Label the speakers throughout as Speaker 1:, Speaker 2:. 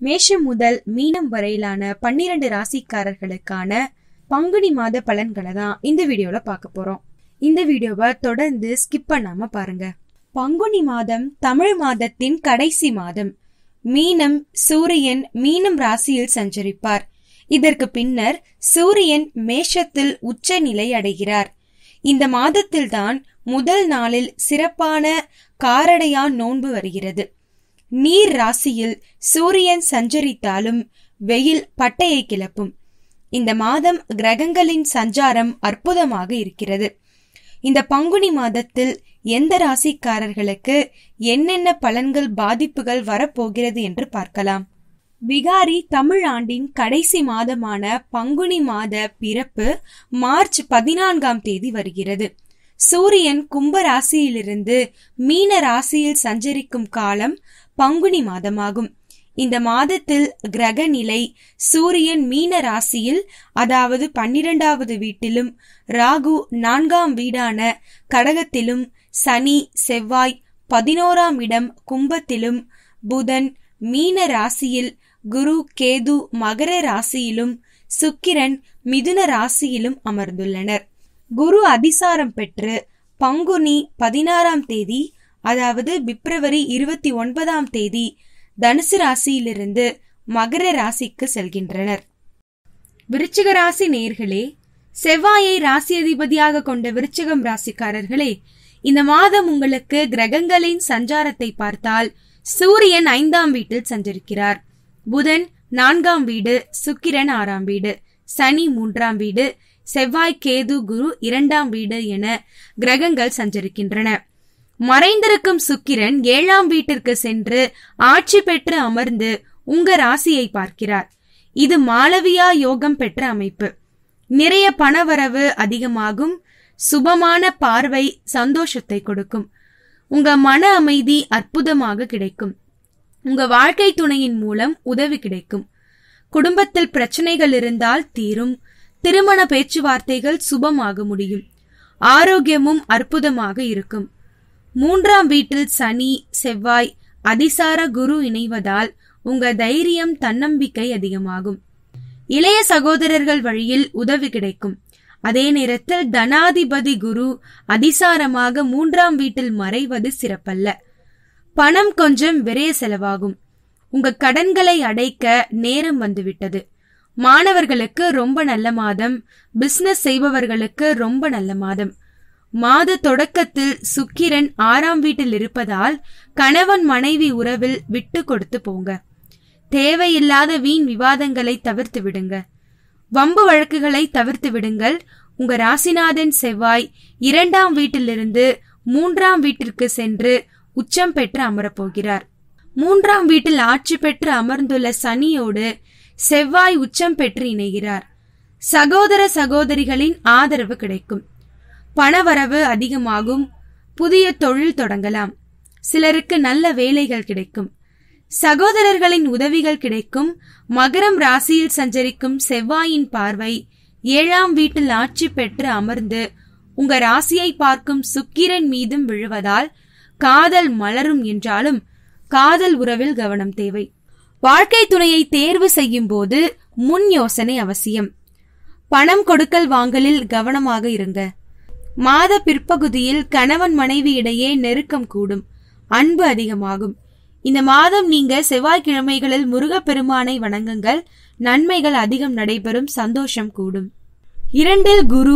Speaker 1: மேஷம் முதல் மீனம் வரையிலான பன்னிரண்டு ராசிக்காரர்களுக்கான பங்குனி மாத பலன்களை தான் இந்த வீடியோல பார்க்க போறோம் இந்த வீடியோவை தொடர்ந்து ஸ்கிப் பண்ணாம பாருங்க பங்குனி மாதம் தமிழ் மாதத்தின் கடைசி மாதம் மீனம் சூரியன் மீனம் ராசியில் சஞ்சரிப்பார் இதற்கு பின்னர் சூரியன் மேஷத்தில் உச்ச நிலை அடைகிறார் இந்த மாதத்தில்தான் முதல் நாளில் சிறப்பான காரடையான் நோன்பு வருகிறது நீர் ராசியில் சூரியன் சஞ்சரித்தாலும் வெயில் பட்டையை கிளப்பும் இந்த மாதம் கிரகங்களின் சஞ்சாரம் அற்புதமாக இருக்கிறது இந்த பங்குனி மாதத்தில் எந்த ராசிக்காரர்களுக்கு என்னென்ன பலன்கள் பாதிப்புகள் வரப்போகிறது என்று பார்க்கலாம் விகாரி தமிழ் ஆண்டின் கடைசி மாதமான பங்குனி மாத பிறப்பு மார்ச் பதினான்காம் தேதி வருகிறது சூரியன் கும்ப ராசியிலிருந்து மீன ராசியில் சஞ்சரிக்கும் காலம் பங்குனி மாதமாகும் இந்த மாதத்தில் கிரக நிலை சூரியன் மீன ராசியில் அதாவது பன்னிரெண்டாவது வீட்டிலும் ராகு நான்காம் வீடான கடகத்திலும் சனி செவ்வாய் பதினோராம் இடம் கும்பத்திலும் புதன் மீன ராசியில் குரு கேது மகர ராசியிலும் சுக்கிரன் மிதுன ராசியிலும் அமர்ந்துள்ளனர் குரு அதிசாரம் பெற்று பங்குனி பதினாறாம் தேதி அதாவது பிப்ரவரி இருபத்தி ஒன்பதாம் தேதி தனுசு ராசியிலிருந்து மகர ராசிக்கு செல்கின்றனர் விருச்சிக ராசி நேர்களே செவ்வாயை ராசி அதிபதியாக கொண்ட விருச்சிகம் ராசிக்காரர்களே இந்த மாதம் உங்களுக்கு கிரகங்களின் சஞ்சாரத்தை பார்த்தால் சூரியன் ஐந்தாம் வீட்டில் சஞ்சரிக்கிறார் புதன் நான்காம் வீடு சுக்கிரன் ஆறாம் வீடு சனி மூன்றாம் வீடு செவ்வாய் கேது குரு இரண்டாம் வீடு என கிரகங்கள் சஞ்சரிக்கின்றன மறைந்திருக்கும் சுக்கிரன் ஏழாம் வீட்டிற்கு சென்று ஆட்சி பெற்று அமர்ந்து உங்க ராசியை பார்க்கிறார் இது மாளவியா யோகம் பெற்ற அமைப்பு நிறைய பணவரவு அதிகமாகும் சுபமான பார்வை சந்தோஷத்தை கொடுக்கும் உங்க மன அமைதி அற்புதமாக கிடைக்கும் உங்க வாழ்க்கை துணையின் மூலம் உதவி கிடைக்கும் குடும்பத்தில் பிரச்சனைகள் இருந்தால் தீரும் திருமண பேச்சுவார்த்தைகள் சுபமாக முடியும் ஆரோக்கியமும் அற்புதமாக இருக்கும் மூன்றாம் வீட்டில் சனி செவ்வாய் அதிசார குரு இணைவதால் உங்க தைரியம் தன்னம்பிக்கை அதிகமாகும் இளைய சகோதரர்கள் வழியில் உதவி கிடைக்கும் அதே நேரத்தில் தனாதிபதி குரு அதிசாரமாக மூன்றாம் வீட்டில் மறைவது சிறப்பல்ல பணம் கொஞ்சம் விரைய செலவாகும் உங்க கடன்களை அடைக்க நேரம் வந்துவிட்டது மாணவர்களுக்கு ரொம்ப நல்ல மாதம் பிசினஸ் செய்பவர்களுக்கு ரொம்ப நல்ல மாதம் மாத தொடக்கத்தில் சுக்கிரன் ஆறாம் வீட்டில் இருப்பதால் கணவன் மனைவி உறவில் விட்டு கொடுத்து போங்க தேவையில்லாத வீண் விவாதங்களை தவிர்த்து விடுங்க வம்பு வழக்குகளை தவிர்த்து விடுங்கள் உங்க ராசிநாதன் செவ்வாய் இரண்டாம் வீட்டிலிருந்து மூன்றாம் வீட்டிற்கு சென்று உச்சம் பெற்று அமரப்போகிறார் மூன்றாம் வீட்டில் ஆட்சி பெற்று அமர்ந்துள்ள சனியோடு செவ்வாய் உச்சம் பெற்று இணைகிறார் சகோதர சகோதரிகளின் ஆதரவு கிடைக்கும் பணவரவு அதிகமாகும் புதிய தொழில் தொடங்கலாம் சிலருக்கு நல்ல வேலைகள் கிடைக்கும் சகோதரர்களின் உதவிகள் கிடைக்கும் மகரம் ராசியில் சஞ்சரிக்கும் செவ்வாயின் பார்வை ஏழாம் வீட்டில் ஆட்சி பெற்று அமர்ந்து உங்க ராசியை பார்க்கும் சுக்கிரன் மீதும் விழுவதால் காதல் மலரும் என்றாலும் காதல் உறவில் கவனம் தேவை வாழ்க்கை துணையை தேர்வு செய்யும் போது முன் யோசனை அவசியம் பணம் கொடுக்கல் வாங்கலில் கவனமாக இருங்க மாத பிற்பகுதியில் கணவன் மனைவி இடையே நெருக்கம் கூடும் அன்பு அதிகமாகும் இந்த மாதம் நீங்க செவ்வாய்க்கிழமைகளில் முருகப்பெருமானை வணங்குங்கள் நன்மைகள் அதிகம் நடைபெறும் சந்தோஷம் கூடும் இரண்டில் குரு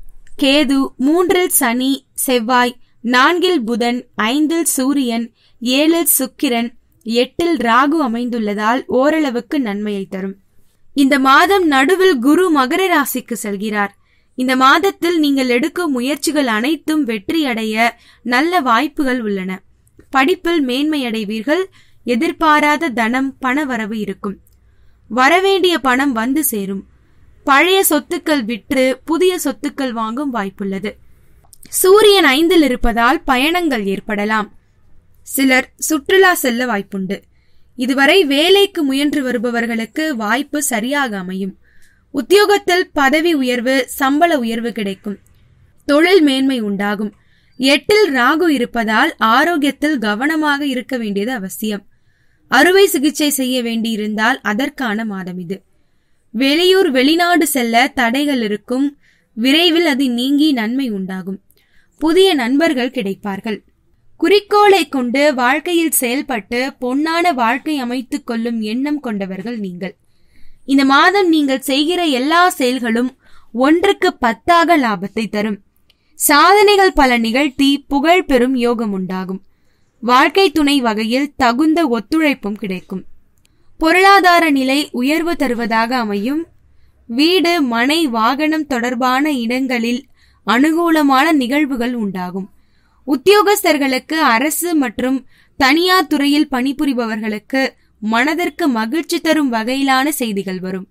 Speaker 1: கேது மூன்றில் சனி செவ்வாய் நான்கில் புதன் ஐந்தில் சூரியன் ஏழில் சுக்கிரன் எட்டில் ராகு அமைந்துள்ளதால் ஓரளவுக்கு நன்மையை தரும் இந்த மாதம் நடுவில் குரு மகர ராசிக்கு செல்கிறார் இந்த மாதத்தில் நீங்கள் எடுக்கும் முயற்சிகள் அனைத்தும் வெற்றியடைய நல்ல வாய்ப்புகள் உள்ளன படிப்பில் மேன்மையடைவீர்கள் எதிர்பாராத தனம் பணவரவு இருக்கும் வரவேண்டிய பணம் வந்து சேரும் பழைய சொத்துக்கள் விற்று புதிய சொத்துக்கள் வாங்கும் வாய்ப்புள்ளது சூரியன் ஐந்தில் இருப்பதால் பயணங்கள் ஏற்படலாம் சிலர் சுற்றுலா செல்ல வாய்ப்புண்டு இதுவரை வேலைக்கு முயன்று வருபவர்களுக்கு வாய்ப்பு சரியாக அமையும் உத்தியோகத்தில் பதவி உயர்வு சம்பள உயர்வு கிடைக்கும் தொழில் மேன்மை உண்டாகும் எட்டில் ராகு இருப்பதால் ஆரோக்கியத்தில் கவனமாக இருக்க வேண்டியது அவசியம் அறுவை சிகிச்சை செய்ய வேண்டியிருந்தால் அதற்கான மாதம் இது வெளியூர் வெளிநாடு செல்ல தடைகள் இருக்கும் விரைவில் அது நீங்கி நன்மை உண்டாகும் புதிய நண்பர்கள் கிடைப்பார்கள் குறிக்கோளை கொண்டு வாழ்க்கையில் செயல்பட்டு பொன்னான வாழ்க்கை அமைத்துக் கொள்ளும் எண்ணம் கொண்டவர்கள் நீங்கள் இந்த மாதம் நீங்கள் செய்கிற எல்லா செயல்களும் ஒன்றுக்கு பத்தாக லாபத்தை தரும் சாதனைகள் பல நிகழ்த்தி புகழ் பெறும் யோகம் உண்டாகும் வாழ்க்கை துணை வகையில் தகுந்த ஒத்துழைப்பும் கிடைக்கும் பொருளாதார நிலை உயர்வு தருவதாக அமையும் வீடு மனை வாகனம் தொடர்பான இடங்களில் அனுகூலமான நிகழ்வுகள் உண்டாகும் உத்தியோகஸ்தர்களுக்கு அரசு மற்றும் தனியார் துறையில் பணிபுரிபவர்களுக்கு மனதிற்கு மகிழ்ச்சி தரும் வகையிலான செய்திகள் வரும்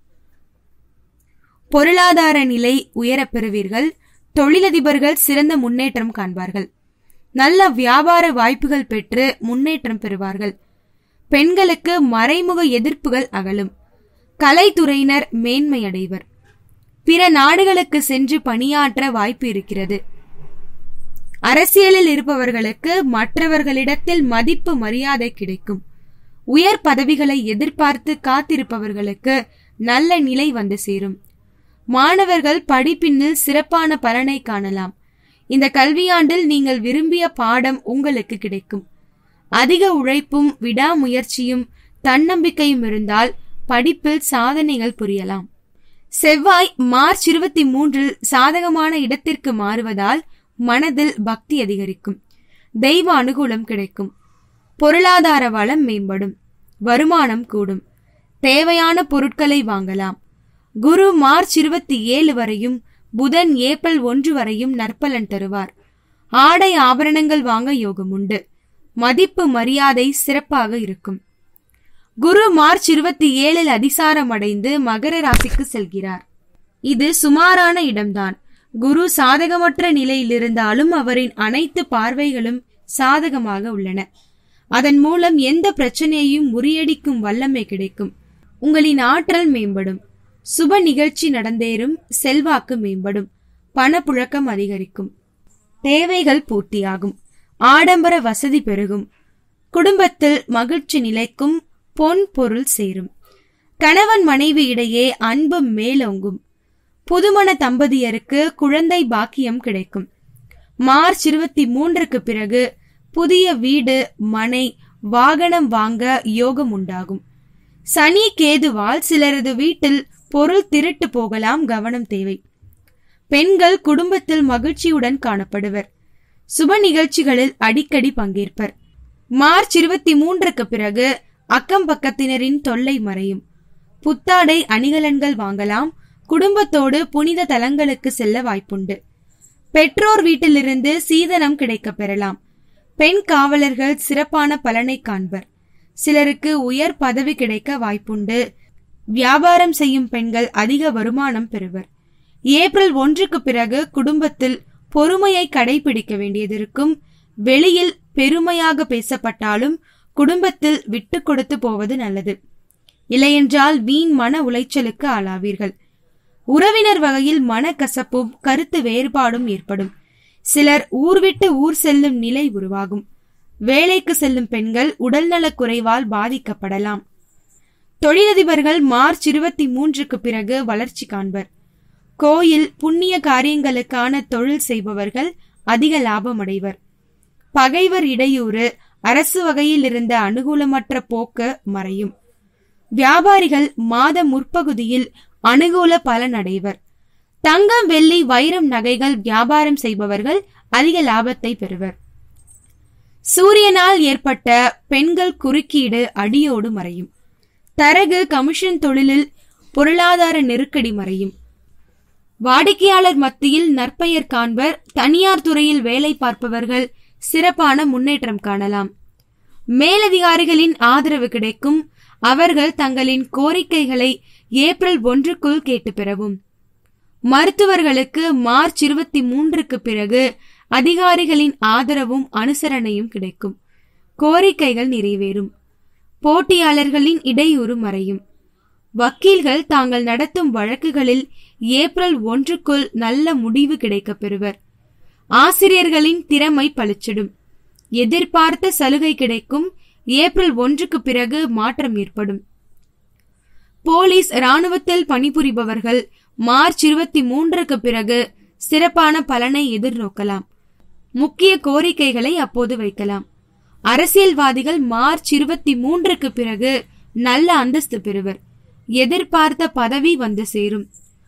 Speaker 1: பொருளாதார நிலை உயரப் பெறுவீர்கள் தொழிலதிபர்கள் சிறந்த முன்னேற்றம் காண்பார்கள் நல்ல வியாபார வாய்ப்புகள் பெற்று முன்னேற்றம் பெறுவார்கள் பெண்களுக்கு மறைமுக எதிர்ப்புகள் அகலும் கலைத்துறையினர் மேன்மையடைவர் பிற நாடுகளுக்கு சென்று பணியாற்ற வாய்ப்பு இருக்கிறது அரசியலில் இருப்பவர்களுக்கு மற்றவர்களிடத்தில் மதிப்பு மரியாதை கிடைக்கும் உயர் பதவிகளை எதிர்பார்த்து காத்திருப்பவர்களுக்கு நல்ல நிலை வந்து சேரும் மாணவர்கள் படிப்பினில் சிறப்பான பலனை காணலாம் இந்த கல்வியாண்டில் நீங்கள் விரும்பிய பாடம் உங்களுக்கு கிடைக்கும் அதிக உழைப்பும் விடாமுயற்சியும் தன்னம்பிக்கையும் இருந்தால் படிப்பில் சாதனைகள் புரியலாம் செவ்வாய் மார்ச் இருபத்தி மூன்றில் சாதகமான இடத்திற்கு மாறுவதால் மனதில் பக்தி அதிகரிக்கும் தெய்வ அனுகூலம் கிடைக்கும் பொருளாதார வளம் மேம்படும் வருமானம் கூடும் தேவையான பொருட்களை வாங்கலாம் குரு மார்ச் இருபத்தி ஏழு வரையும் புதன் ஏப்ரல் ஒன்று வரையும் நற்பலன் தருவார் ஆடை ஆபரணங்கள் வாங்க யோகம் உண்டு மதிப்பு மரியாதை சிறப்பாக இருக்கும் குரு மார்ச் இருபத்தி ஏழில் அதிசாரம் அடைந்து மகர ராசிக்கு செல்கிறார் இது சுமாரான இடம்தான் குரு சாதகமற்ற நிலையில் இருந்தாலும் அவரின் அனைத்து பார்வைகளும் சாதகமாக உள்ளன அதன் மூலம் எந்த பிரச்சனையையும் முறியடிக்கும் வல்லமை கிடைக்கும் உங்களின் ஆற்றல் மேம்படும் சுப நிகழ்ச்சி நடந்தேறும் செல்வாக்கு மேம்படும் பணப்புழக்கம் அதிகரிக்கும் தேவைகள் பூர்த்தியாகும் ஆடம்பர வசதி பெருகும் குடும்பத்தில் மகிழ்ச்சி நிலைக்கும் பொன் பொருள் சேரும் கணவன் மனைவி இடையே அன்பு மேலோங்கும் புதுமண தம்பதியருக்கு குழந்தை பாக்கியம் கிடைக்கும் மார்ச் இருபத்தி மூன்றுக்கு பிறகு புதிய வீடு மனை வாகனம் வாங்க யோகம் உண்டாகும் சனி கேதுவால் சிலரது வீட்டில் பொருள் திருட்டு போகலாம் கவனம் தேவை பெண்கள் குடும்பத்தில் மகிழ்ச்சியுடன் காணப்படுவர் சுப நிகழ்ச்சிகளில் அடிக்கடி பங்கேற்பர் மார்ச் இருபத்தி மூன்றுக்கு பிறகு அக்கம் பக்கத்தினரின் தொல்லை மறையும் புத்தாடை அணிகலன்கள் வாங்கலாம் குடும்பத்தோடு புனித தலங்களுக்கு செல்ல வாய்ப்புண்டு பெற்றோர் வீட்டிலிருந்து சீதனம் கிடைக்கப் பெறலாம் பெண் காவலர்கள் சிறப்பான பலனை காண்பர் சிலருக்கு உயர் பதவி கிடைக்க வாய்ப்புண்டு வியாபாரம் செய்யும் பெண்கள் அதிக வருமானம் பெறுவர் ஏப்ரல் ஒன்றுக்கு பிறகு குடும்பத்தில் பொறுமையை கடைபிடிக்க வேண்டியதிருக்கும் வெளியில் பெருமையாக பேசப்பட்டாலும் குடும்பத்தில் விட்டு கொடுத்து போவது நல்லது இல்லையென்றால் வீண் மன உளைச்சலுக்கு ஆளாவீர்கள் உறவினர் வகையில் மனக்கசப்பும் கருத்து வேறுபாடும் ஏற்படும் சிலர் ஊர் விட்டு ஊர் செல்லும் நிலை உருவாகும் வேலைக்கு செல்லும் பெண்கள் உடல்நலக் குறைவால் பாதிக்கப்படலாம் தொழிலதிபர்கள் மார்ச் இருபத்தி மூன்றுக்கு பிறகு வளர்ச்சி காண்பர் கோயில் புண்ணிய காரியங்களுக்கான தொழில் செய்பவர்கள் அதிக லாபம் அடைவர் பகைவர் இடையூறு அரசு வகையில் இருந்த அனுகூலமற்ற போக்கு மறையும் வியாபாரிகள் மாத முற்பகுதியில் அனுகூல பலன் அடைவர் தங்கம் வெள்ளி வைரம் நகைகள் வியாபாரம் செய்பவர்கள் அதிக லாபத்தை பெறுவர் சூரியனால் ஏற்பட்ட பெண்கள் குறுக்கீடு அடியோடு மறையும் தரகு கமிஷன் தொழிலில் பொருளாதார நெருக்கடி மறையும் வாடிக்கையாளர் மத்தியில் நற்பெயர் காண்பர் தனியார் துறையில் வேலை பார்ப்பவர்கள் சிறப்பான முன்னேற்றம் காணலாம் மேலதிகாரிகளின் ஆதரவு கிடைக்கும் அவர்கள் தங்களின் கோரிக்கைகளை ஏப்ரல் ஒன்றுக்குள் கேட்டு பெறவும் மருத்துவர்களுக்கு மார்ச் இருபத்தி மூன்றுக்கு பிறகு அதிகாரிகளின் ஆதரவும் அனுசரணையும் கிடைக்கும் கோரிக்கைகள் நிறைவேறும் போட்டியாளர்களின் இடையூறு மறையும் வக்கீல்கள் தாங்கள் நடத்தும் வழக்குகளில் ஏப்ரல் ஒன்றுக்குள் நல்ல முடிவு கிடைக்கப் பெறுவர் ஆசிரியர்களின் திறமை பளிச்சிடும் எதிர்பார்த்த சலுகை கிடைக்கும் ஏப்ரல் ஒன்றுக்கு பிறகு மாற்றம் ஏற்படும் போலீஸ் ராணுவத்தில் பணிபுரிபவர்கள் மார்ச் இருபத்தி மூன்றுக்கு பிறகு சிறப்பான பலனை எதிர்நோக்கலாம் முக்கிய கோரிக்கைகளை அப்போது வைக்கலாம் அரசியல்வாதிகள் மார்ச் இருபத்தி மூன்றுக்கு பிறகு நல்ல அந்தஸ்து பெறுவர் எதிர்பார்த்த பதவி வந்து சேரும்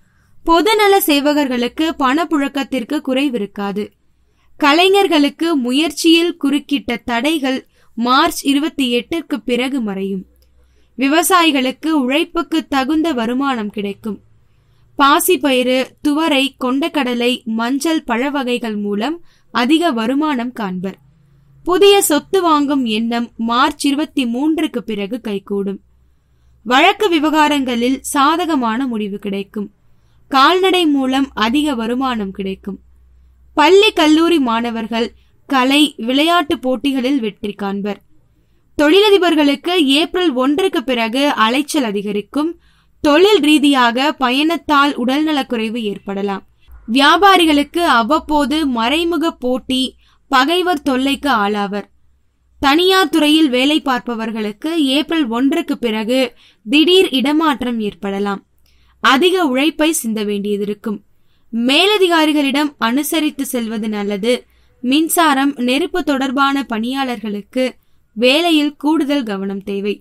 Speaker 1: பொதுநல சேவகர்களுக்கு பணப்புழக்கத்திற்கு குறைவிருக்காது கலைஞர்களுக்கு முயற்சியில் குறுக்கிட்ட தடைகள் மார்ச் இருபத்தி எட்டிற்கு பிறகு மறையும் விவசாயிகளுக்கு உழைப்புக்கு தகுந்த வருமானம் கிடைக்கும் பாசிப்பயிறு துவரை கொண்டக்கடலை மஞ்சள் பழ வகைகள் மூலம் அதிக வருமானம் காண்பர் புதிய சொத்து வாங்கும் எண்ணம் மார்ச் இருபத்தி மூன்றுக்கு பிறகு கைகூடும் வழக்கு விவகாரங்களில் சாதகமான முடிவு கிடைக்கும் கால்நடை மூலம் அதிக வருமானம் கிடைக்கும் பள்ளி கல்லூரி மாணவர்கள் கலை விளையாட்டு போட்டிகளில் வெற்றி காண்பர் தொழிலதிபர்களுக்கு ஏப்ரல் ஒன்றுக்கு பிறகு அலைச்சல் அதிகரிக்கும் தொழில் ரீதியாக பயணத்தால் உடல்நலக்குறைவு ஏற்படலாம் வியாபாரிகளுக்கு அவ்வப்போது மறைமுக போட்டி பகைவர் தொல்லைக்கு ஆளாவர் தனியார் துறையில் வேலை பார்ப்பவர்களுக்கு ஏப்ரல் ஒன்றுக்கு பிறகு திடீர் இடமாற்றம் ஏற்படலாம் அதிக உழைப்பை சிந்த வேண்டியதிருக்கும் மேலதிகாரிகளிடம் அனுசரித்து செல்வது நல்லது மின்சாரம் நெருப்பு தொடர்பான பணியாளர்களுக்கு வேலையில் கூடுதல் கவனம் தேவை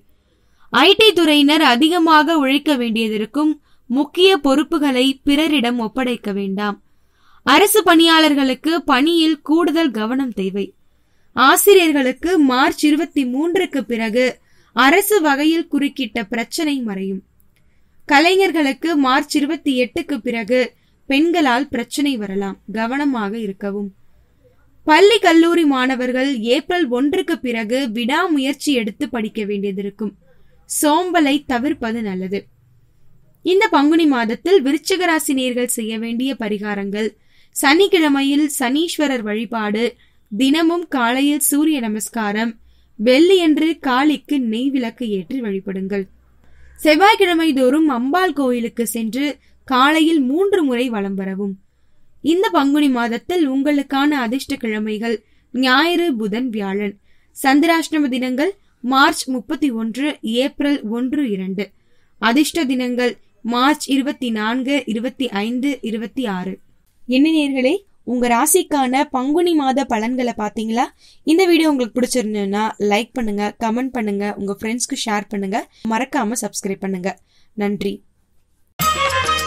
Speaker 1: ஐடி துறையினர் அதிகமாக உழைக்க வேண்டியதிருக்கும் முக்கிய பொறுப்புகளை பிறரிடம் ஒப்படைக்க வேண்டாம் அரசு பணியாளர்களுக்கு பணியில் கூடுதல் கவனம் தேவை ஆசிரியர்களுக்கு மார்ச் இருபத்தி மூன்றுக்கு பிறகு அரசு வகையில் குறுக்கிட்ட பிரச்சனை மறையும் கலைஞர்களுக்கு மார்ச் இருபத்தி எட்டுக்கு பிறகு பெண்களால் பிரச்சனை வரலாம் கவனமாக இருக்கவும் பள்ளி கல்லூரி மாணவர்கள் ஏப்ரல் ஒன்றுக்கு பிறகு விடாமுயற்சி எடுத்து படிக்க வேண்டியதிருக்கும் சோம்பலை தவிர்ப்பது நல்லது இந்த பங்குனி மாதத்தில் விருச்சிக ராசி நேர்கள் செய்ய வேண்டிய பரிகாரங்கள் சனிக்கிழமையில் சனீஸ்வரர் வழிபாடு தினமும் காலையில் சூரிய நமஸ்காரம் வெள்ளியன்று காளிக்கு நெய் விளக்கு ஏற்றி வழிபடுங்கள் செவ்வாய்க்கிழமை தோறும் அம்பாள் கோயிலுக்கு சென்று காலையில் மூன்று முறை வலம் வரவும் இந்த பங்குனி மாதத்தில் உங்களுக்கான அதிர்ஷ்ட கிழமைகள் ஞாயிறு புதன் வியாழன் சந்திராஷ்டம தினங்கள் மார்ச் முப்பத்தி ஒன்று ஏப்ரல் ஒன்று இரண்டு அதிர்ஷ்ட தினங்கள் மார்ச் இருபத்தி நான்கு இருபத்தி ஐந்து இருபத்தி ஆறு என்ன நேர்களே உங்க ராசிக்கான பங்குனி மாத பலன்களை பாத்தீங்களா இந்த வீடியோ உங்களுக்கு பிடிச்சிருந்ததுன்னா லைக் பண்ணுங்க கமெண்ட் பண்ணுங்க உங்க ஃப்ரெண்ட்ஸ்க்கு ஷேர் பண்ணுங்க மறக்காம சப்ஸ்கிரைப் பண்ணுங்க நன்றி